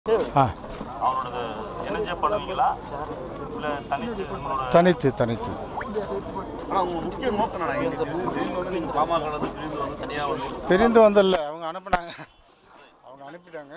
ஆ அவரோட இணைஞ்சே பண்ணுவீங்களா இல்லை தனிச்சு உங்களோட தனித்து தனித்து ஆனால் உங்கள் முக்கிய நோக்கம் நான் திடீர்னு வந்து நீங்கள் பாமக வந்து பிரிந்து வந்து தனியாக வந்து பிரிந்து வந்தல்ல அவங்க அனுப்புனாங்க அவங்க அனுப்பிட்டாங்க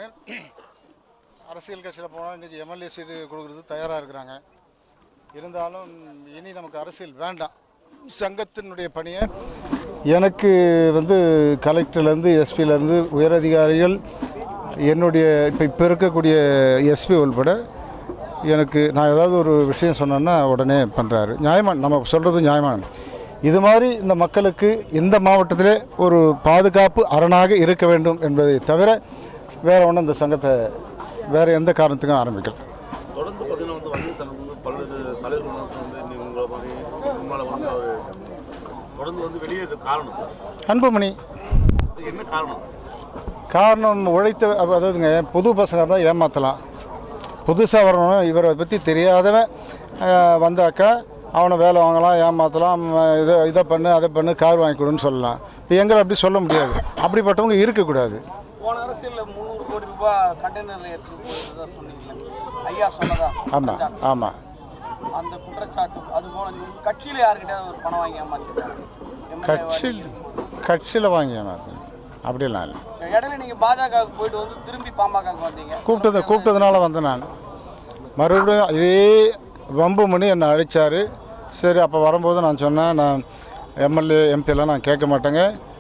அரசியல் கட்சியில் போனால் இன்றைக்கி எம்எல்ஏ சீட்டு கொடுக்குறது தயாராக இருக்கிறாங்க இருந்தாலும் இனி நமக்கு அரசியல் வேண்டாம் சங்கத்தினுடைய பணியை எனக்கு வந்து கலெக்டர்லேருந்து எஸ்பியிலேருந்து உயரதிகாரிகள் என்னுடைய இப்போ இப்போ இருக்கக்கூடிய எஸ்பி உள்பட எனக்கு நான் ஏதாவது ஒரு விஷயம் சொன்னேன்னா உடனே பண்ணுறாரு நியாயமான நம்ம சொல்கிறது நியாயமான இது மாதிரி இந்த மக்களுக்கு இந்த மாவட்டத்திலே ஒரு பாதுகாப்பு அரணாக இருக்க வேண்டும் என்பதை தவிர வேறு ஒன்றும் இந்த சங்கத்தை வேறு எந்த காரணத்துக்கும் ஆரம்பிக்கல தொடர்ந்து பார்த்தீங்கன்னா வந்து வன்னியர் சங்கம் வந்து பல்வேறு தலைவர்கள் வந்து நீ உங்களை மாதிரி உங்களை வந்து அவர் தொடர்ந்து வந்து வெளியேற காரணம் அன்புமணி அது என்ன காரணம் காரணம் உழைத்த அப்ப அதாவதுங்க புது பசங்க தான் ஏமாற்றலாம் புதுசாக வரணும் இவரை பற்றி தெரியாதவன் அஹ், வந்தாக்கா அவனை வேலை வாங்கலாம் ஏமாற்றலாம் இதை இதை பண்ணு அதை பண்ணு கார் வாங்கி கொடுன்னு சொல்லலாம் இப்போ எங்களை அப்படி சொல்ல முடியாது அப்படிப்பட்டவங்க இருக்கக்கூடாது போன அரசியலில் முந்நூறு கோடி ரூபாய் கண்டெய்னரில் எடுத்து போயிருந்ததா சொன்னீங்களே ஐயா சொன்னதா ஆமாம் ஆமாம் அந்த குற்றச்சாட்டு அது போல நீங்க கட்சியில யாருக்கிட்ட ஒரு பணம் வாங்கி ஏமாத்திருக்காங்க கட்சியில் கட்சியில் வாங்கி ஏமாற்றணும் அப்படிலாம் இல்லை இடையில நீங்க பாஜகவுக்கு போயிட்டு வந்து திரும்பி பாமகவுக்கு வந்தீங்க கூப்பிட்டது கூப்பிட்டதுனால வந்தேன் நான் மறுபடியும் இதே வம்பு மணி என்னை அழைச்சார் சரி அப்போ வரும்போது நான் சொன்னேன் நான் எம்எல்ஏ எம்பியெல்லாம் நான் கேட்க மாட்டேங்க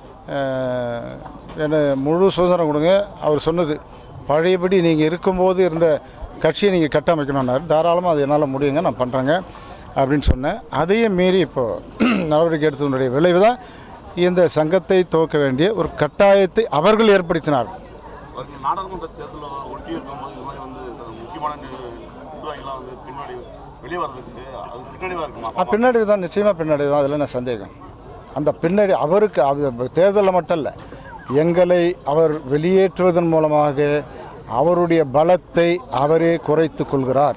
அஹ், என்னை முழு சுதந்திரம் கொடுங்க அவர் சொன்னது பழையபடி நீங்கள் இருக்கும்போது இருந்த கட்சியை நீங்கள் கட்டமைக்கணும்னாரு தாராளமாக அது என்னால் முடியுங்க நான் பண்ணுறேங்க அப்படின்னு சொன்னேன் அதையும் மீறி இப்போது நடவடிக்கை எடுத்ததனுடைய விளைவு தான் இந்த சங்கத்தை துவக்க வேண்டிய ஒரு கட்டாயத்தை அவர்கள் ஏற்படுத்தினார்கள் அவருக்கு நாடாளுமன்ற தேர்தலில் ஒட்டி இருக்கும்போது இது மாதிரி வந்து முக்கியமான நிர்வாகிகளாம் வந்து பின்னாடி வெளியே வர்றதுக்கு அது பின்னடைவாக இருக்குமா ஆ பின்னாடி தான் நிச்சயமாக பின்னாடி தான் அதில் என்ன சந்தேகம் அந்த பின்னாடி அவருக்கு அவ- தேர்தலில் மட்டும் இல்லை எங்களை அவர் வெளியேற்றுவதன் மூலமாக அவருடைய பலத்தை அவரே குறைத்து கொள்கிறார்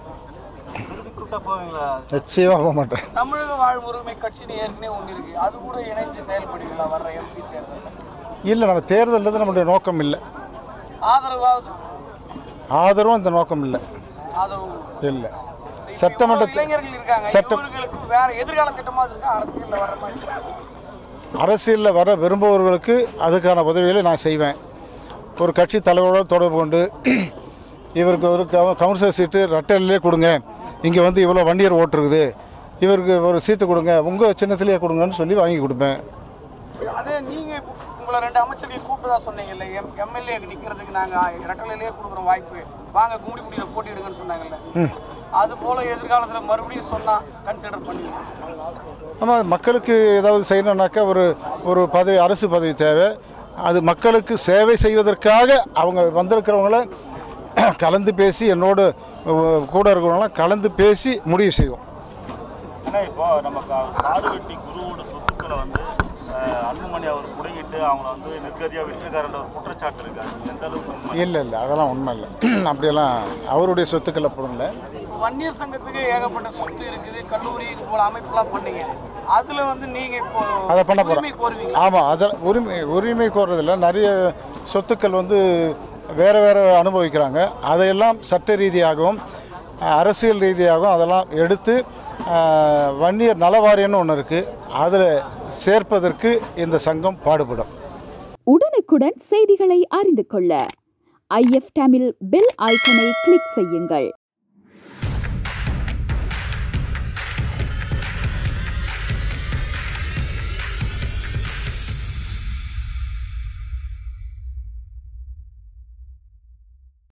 நிச்சயமாக போக மாட்டேன் தமிழக வாழ்வு உரிமை கட்சின்னு ஏற்கனவே ஒன்று இருக்கு அது கூட இணைஞ்சு செயல்படுவீங்களா வர்ற எம்பி தேர்தலில் இல்லை நம்ம தேர்தல்ன்றது நம்முடைய நோக்கம் இல்லை ஆதரவாக ஆதரவும் இந்த நோக்கம் இல்லை ஆதரவு இல்லை இப்ப சட்டமன்ற இவ்வளவு இளைஞர்கள் இருக்காங்க சட்டம் இவர்களுக்கு வேற எதிர்கால திட்டமா இருக்கா அரசியல்ல வர மாதிரி அரசியலில் வர விரும்புபவர்களுக்கு அதுக்கான உதவிகளை நான் செய்வேன் ஒரு கட்சி தலைவரோடு தொடர்பு கொண்டு இவருக்கு ஒரு கவு- கவுன்சிலர் சீட்டு ரெட்டலிலே கொடுங்க இங்கே வந்து இவ்வளோ வண்டியர் ஓட்டுருக்குது இவருக்கு ஒரு சீட்டு கொடுங்க உங்கள் சின்னத்திலேயே கொடுங்கன்னு சொல்லி வாங்கி கொடுப்பேன் அதே நீங்க இப்ப உங்களை ரெண்டு அமைச்சர்கள் கூப்பிட்டதா சொன்னீங்கல்ல எம் எம்எல்ஏ நிக்கிறதுக்கு நாங்க இரட்டலையிலேயே கொடுக்குறோம் வாய்ப்பு வாங்க கும்மிடி குடியில போட்டியிடுங்கன்னு சொன்னாங்கல்ல அது போல எதிர்காலத்துல மறுபடியும் சொன்னா கன்சிடர் பண்ணுவீங்க ஆமாம் மக்களுக்கு ஏதாவது செய்யணுன்னாக்கா ஒரு ஒரு பதவி அரசு பதவி தேவை அது மக்களுக்கு சேவை செய்வதற்காக அவங்க வந்திருக்கிறவங்கள கலந்து பேசி என்னோடு அஹ், கூட இருக்கிறவங்களாம் கலந்து பேசி முடிவு செய்வோம் ஏன்னா இப்போ நம்ம கா- காடு வெட்டி குருவோட சொத்துக்களை வந்து அஹ், அன்புமணி அவர் புடுங்கிட்டு அவங்கள வந்து நிர்கதியாக விட்டுருக்காருன்ற ஒரு குற்றச்சாட்டு இருக்கு அது எந்த அளவுக்கு உண்மை? இல்லை இல்லை அதெல்லாம் உண்மை இல்லை அப்படியெல்லாம் அவருடைய சொத்துக்களை போடல வன்னியர் சங்கத்துக்கு ஏகப்பட்ட சொத்து இருக்குது கல்லூரி இது போல அமைப்புலாம் பண்ணீங்க அதுல வந்து நீங்க இப்போ அதை பண்ண உரிமை போகிறோம் கோருவீங்க ஆமாம் அதில் உரிமை உரிமை கோர்றதில்ல நிறைய சொத்துக்கள் வந்து வேறு வேறு அனுபவிக்கிறாங்க அதையெல்லாம் சட்ட ரீதியாகவும் அஹ், அரசியல் ரீதியாகவும் அதெல்லாம் எடுத்து அஹ், வன்னியர் நலவாரியம்னு ஒன்று இருக்குது அதில் சேர்ப்பதற்கு இந்த சங்கம் பாடுபடும் உடனுக்குடன் செய்திகளை அறிந்து கொள்ள ஐஎஃப் தமிழ் பெல் ஐக்கனை கிளிக் செய்யுங்கள்